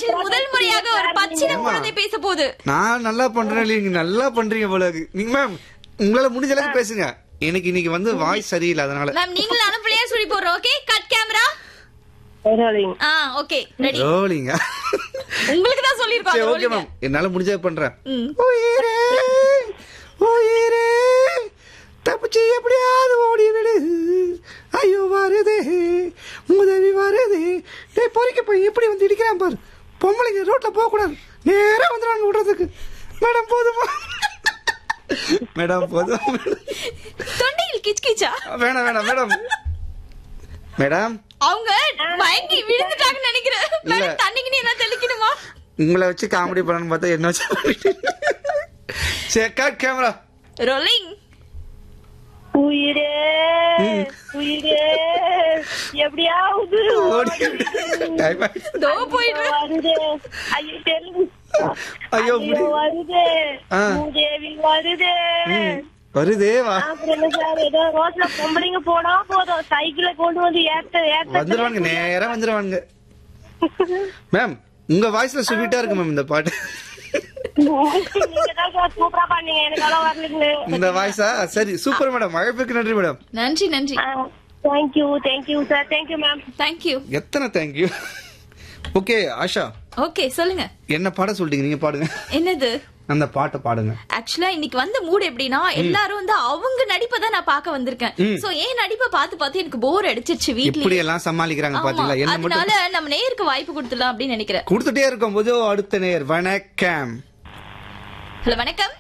நிகழ்ச்சியில் முதல் முறையாக ஒரு பச்சின குழந்தை பேச போகுது நான் நல்லா பண்றேன் நீங்க நல்லா பண்றீங்க போல இருக்கு நீங்க மேம் உங்களால முடிஞ்ச அளவுக்கு பேசுங்க எனக்கு இன்னைக்கு வந்து வாய்ஸ் சரியில்லை அதனால மேம் நீங்களும் அனுப்பலையா சொல்லி போடுறோம் okay cut camera rolling ah okay ready ரோலிங்க உங்களுக்கு தான் சரி சொல்லிருப்பாங்க ஓகே மேம் என்னால முடிஞ்சதை பண்றேன் ம். உயிரே உயிரே தப்பிச்சு எப்படியாவது ஓடி விடு ஐயோ வருதே உதவி வருதே டேய் பொறிக்க போய் எப்படி வந்து இடிக்கிறான் பாரு பொம்பளைங்க ரோட்ல போக கூடாது நேரா வந்துடுவாங்க விடுறதுக்கு மேடம் போதுமா மேடம் போதும் தொண்டையில் கிச் கிச்சா வேணாம் வேணாம் மேடம் மேடம் அவங்க மயங்கி விழுந்துட்டாங்கன்னு நினைக்கிறேன் இல்ல. மேடம் தண்ணிக்கு நீ என்ன தெளிக்கணுமா உங்களை வச்சு காமெடி பண்ணணும்னு பார்த்தா என்ன வச்சு சரி கட் கேமரா ரோலிங் உயிரே ம். உயிரே எப்படியாவது ஓடி டைம் ஆயிடுச்சு. தோ போயிட்டு வருதே ஐயோ தெலுங்கு ஐயோ, முடி- வருதே ஆ. மூதேவி வருதே ம், வருதே வா அப்புறம் என்ன சார் ஏதோ ரோட்ல பொம்பளைங்க போனா போதும் சைக்கிளை கொண்டு வந்து ஏத்த ஏத்த வந்துருவானுங்க நேரா வந்துருவானுங்க மேம் உங்க வாய்ஸ்ல ஸ்வீட்டா இருக்கு மேம் இந்த பாட்டு நீங்க தான் சார் சூப்பரா பண்ணீங்க எனக்கு அவ்வளவு வரலீங்க இந்த வாய்ஸா சரி சூப்பர் மேடம் அழைப்புக்கு நன்றி மேடம் நன்றி நன்றி thank you thank you sir thank you ma'am thank you எத்தனை தேங்க்யூ ஓகே ஆஷா ஓகே சொல்லுங்க என்ன பாட சொல்லிட்டீங்க நீங்க பாடுங்க என்னது அந்த பாட்டை பாடுங்க ஆக்சுவலா இன்னைக்கு வந்த மூட் எப்படின்னா எல்லாரும் வந்து அவங்க நடிப்பை தான் நான் பார்க்க வந்திருக்கேன் சோ ஏன் நடிப்பை பார்த்து பார்த்து எனக்கு போர் அடிச்சிருச்சு இப்படி வீட்லயே எல்லாம் சமாளிக்கிறாங்க ஆமா, பாத்தீங்களா என்ன மட்டும் அதனால நம்ம நேருக்கு வாய்ப்பு கொடுத்துடலாம் அப்படின்னு நினைக்கிறேன் கொடுத்துட்டே இருக்கும் போது அடுத்த நேர் வணக்கம் ஹலோ வணக்கம்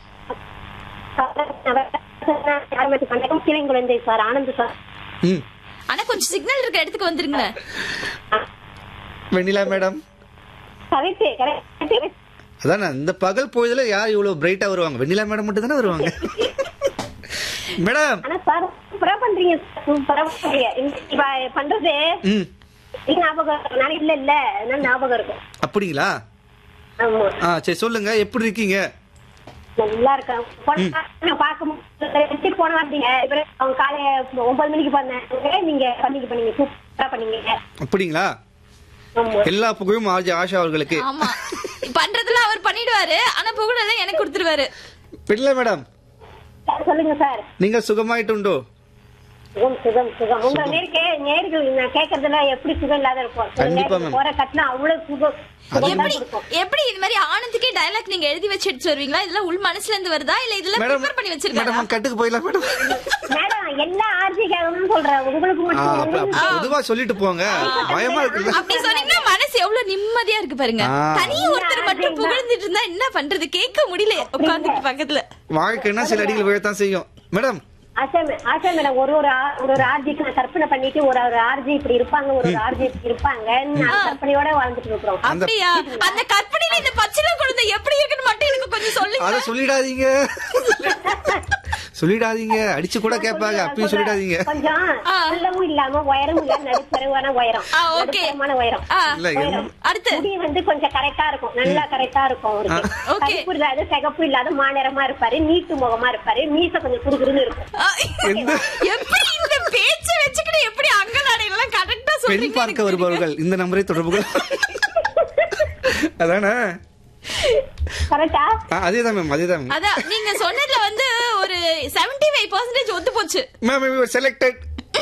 வணக்கம் கிளைங்குழந்தை சார் ஆனந்த் சார் ம் ஆனா கொஞ்சம் சிக்னல் இருக்க இடத்துக்கு வந்துருங்களேன் வெண்ணிலா மேடம் கரெக்ட் கரெக்ட் அதானே இந்த பகல் பொழுதுல யார் இவ்வளவு பிரைட்டா வருவாங்க வெண்ணிலா மேடம் மட்டும் தானே வருவாங்க மேடம் ஆனா சார் சூப்பரா பண்றீங்க சூப்பரா பண்றீங்க இப்ப பண்றது ம் இது ஞாபகம் இருக்கும் நாளைக்கு இல்ல இல்ல அதனால ஞாபகம் இருக்கும் அப்படிங்களா ஆமா ஆ சரி சொல்லுங்க எப்படி இருக்கீங்க நல்லா இருக்கேன் போன நான் பார்க்க போன வாரத்தீங்க இப்ப அவங்க காலை ஒன்பது மணிக்கு பண்ணேன் நீங்க பண்ணீங்க பண்ணீங்க சூப்பரா பண்ணீங்க அப்படிங்களா ஆமா எல்லா புகழும் ஆஜி ஆஷா அவர்களுக்கு ஆமா பண்றதுல அவர் பண்ணிடுவாரு ஆனா புகழதை எனக்கு கொடுத்துருவாரு பிள்ளை மேடம் சொல்லுங்க சார் நீங்க சுகமாயிட்டு உண்டோ சுகம் சுகம் சுகம் உங்க நேருக்கு நேர்கள் நான் கேட்கறதுல எப்படி சுகம் இல்லாத இருக்கும் சில கண்டிப்பா, நேரத்துல ma'am. போற கட்டினா அவ்வளவு சுகம் சுகம் எப்படி தான் இருக்கும் எப்படி இது மாதிரி ஆனந்துக்கே டயலாக் நீங்க எழுதி வச்சு எடுத்து வருவீங்களா இதெல்லாம் உள் மனசுல இருந்து வருதா இல்ல இதெல்லாம் மேடம் ப்ரிப்பேர் பண்ணி வச்சிருக்காரா மேடம் கட்டுக்கு போயிடலாம் மேடம் மேடம் எல்லா ஆர்ஜிக்காகவும் சொல்றேன் உங்களுக்கு ஆ, மட்டும் அப்ப- அப்ப பொதுவா சொல்லிட்டு போங்க பயமா இருக்குல்ல அப்படி சொன்னீங்கன்னா மனசு எவ்வளவு நிம்மதியா இருக்கு பாருங்க ஆ. தனியா ஒருத்தர் மட்டும் புகழ்ந்துட்டு இருந்தா என்ன பண்றது கேட்க முடியல உட்கார்ந்துட்டு பக்கத்துல வாழ்க்கைன்னா சில அடிகள் விழத்தான் செய்யும் மேடம் ஆஷா மே- ஆஷா மேடம் ஒரு ஒரு ஆ- ஒரு ஒரு ஆர்ஜிக்கு நான் கற்பனை பண்ணிட்டு ஒரு ஒரு ஆர்ஜி இப்படி இருப்பாங்க ஒரு ஒரு ஆர்ஜி இப்படி இருப்பாங்க நான் கற்பனையோட வாழ்ந்துட்டு இருக்கிறோம் அந்த- அப்படியா அந்த கற்பனையில இந்த பச்சில குழந்தை எப்படி இருக்குன்னு மட்டும் எனக்கு கொஞ்சம் சொல்லுங்க அத சொல்லிடாதீங்க சொல்லிடாதீங்க அடிச்சு கூட கேட்பாங்க அப்பயும் சொல்லிடாதீங்க கொஞ்சம் ஆ. நல்லவும் இல்லாம உயரமும் இல்லாம நடுத்தரவான உயரம் ஆ, okay. நடுத்தரமான உயரம் ஆ, இல்ல உயரம். என்ன- அடுத்து முடி வந்து கொஞ்சம் கரெக்டா இருக்கும் நல்லா கரெக்டா இருக்கும் அவருக்கு Okay. கருப்பு இல்லாத சிகப்பு இல்லாத மாநிறமா இருப்பாரு நீட்டு முகமா இருப்பாரு மீச கொஞ்சம் குறுகுறுன்னு இருக்கும் ஆ, எந்த- எப்படி இந்த பேச்ச வச்சுக்கிட்டு எப்படி அங்க எல்லாம் கரெக்டா பெண் சொல்றீங்க பார்க்க வருபவர்கள் இந்த நம்பரை தொடர்புகள் அதானே கரெக்டா ஆ, அதேதான் மேம் அதேதான் மேம் அதான் நீங்க சொன்னதுல வந்து ஒரு 75% ஃபைவ் பர்சன்டேஜ் ஒத்து போச்சு மேம் செலக்டட்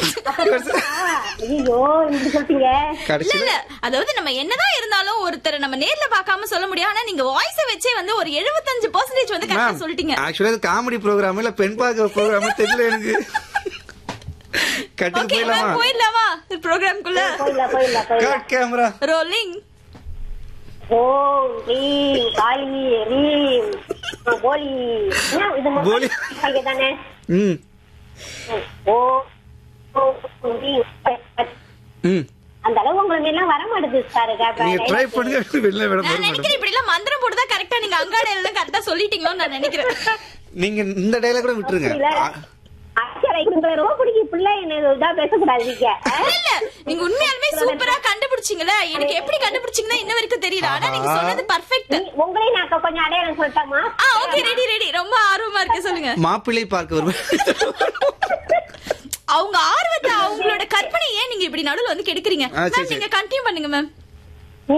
ஐயோ இப்படி சொல்லிட்டீங்க இல்ல கடைசியில இல்ல அதாவது நம்ம என்னதான் இருந்தாலும் ஒருத்தரை நம்ம நேர்ல பார்க்காம சொல்ல முடியும் ஆனா நீங்க வாய்ஸ வச்சே வந்து ஒரு 75% பர்சன்டேஜ் வந்து கரெக்டா மேம் சொல்லிட்டீங்க ஆக்சுவலா இது காமெடி ப்ரோக்ராம் இல்ல பெண் பார்க்க ப்ரோக்ராம் தெரியல எனக்கு கட்டுக்கு ஓகே போயிடலாமா போயிடலாமா ப்ரோக்ராம்குள்ள போயிடலாம் போயிடலாம் போயிடலாம் கட் கேமரா ரோலிங் ஓம் ரீம் காளி ரீம் ஆ, போலி என்ன இது போலி. மொத்தம் தானே ம் ஓ ஓ, ரீம். ம் அந்த அளவு உங்களுக்கு எல்லாம் வர மாட்டேது சார் நீங்க ட்ரை பண்ணுங்க வெளில விட நான் மேடம் நினைக்கிறேன் இப்படி எல்லாம் மந்திரம் போட்டுதா கரெக்டா நீங்க அங்காட எல்லாம் கரெக்டா சொல்லிட்டீங்களோன்னு நான் நினைக்கிறேன் நீங்க இந்த டைலாக் கூட விட்டுருங்க ஆ, அச்சரை உங்களுக்கு ரொம்ப பிடிக்கும் பிள்ளை என்ன இதா பேசக்கூடாது நீங்க இல்ல, இல்ல நீங்க உண்மையாலுமே சூப்பரா கண்டுபிடிச்சீங்களே எனக்கு எப்படி கண்டுபிடிச்சீங்கன்னா இன்ன வரைக்கும் தெரியல ஆனா நீங்க சொன்னது பர்ஃபெக்ட் நீ- உங்களையும் நான் இப்ப கொஞ்சம் அடையாளம் சொல்லட்டாமா ஆ ஓகே ரெடி ரெடி ரொம்ப ஆர்வமா இருக்கு சொல்லுங்க மாப்பிள்ளை பார்க்க வருவேன் அவங்க ஆர்வத்தை அவங்களோட கற்பனை ஏன் நீங்க இப்படி நடுவுல வந்து கெடுக்குறீங்க ஆ, சரி, மேம் சரி. நீங்க கண்டினியூ பண்ணுங்க மேம்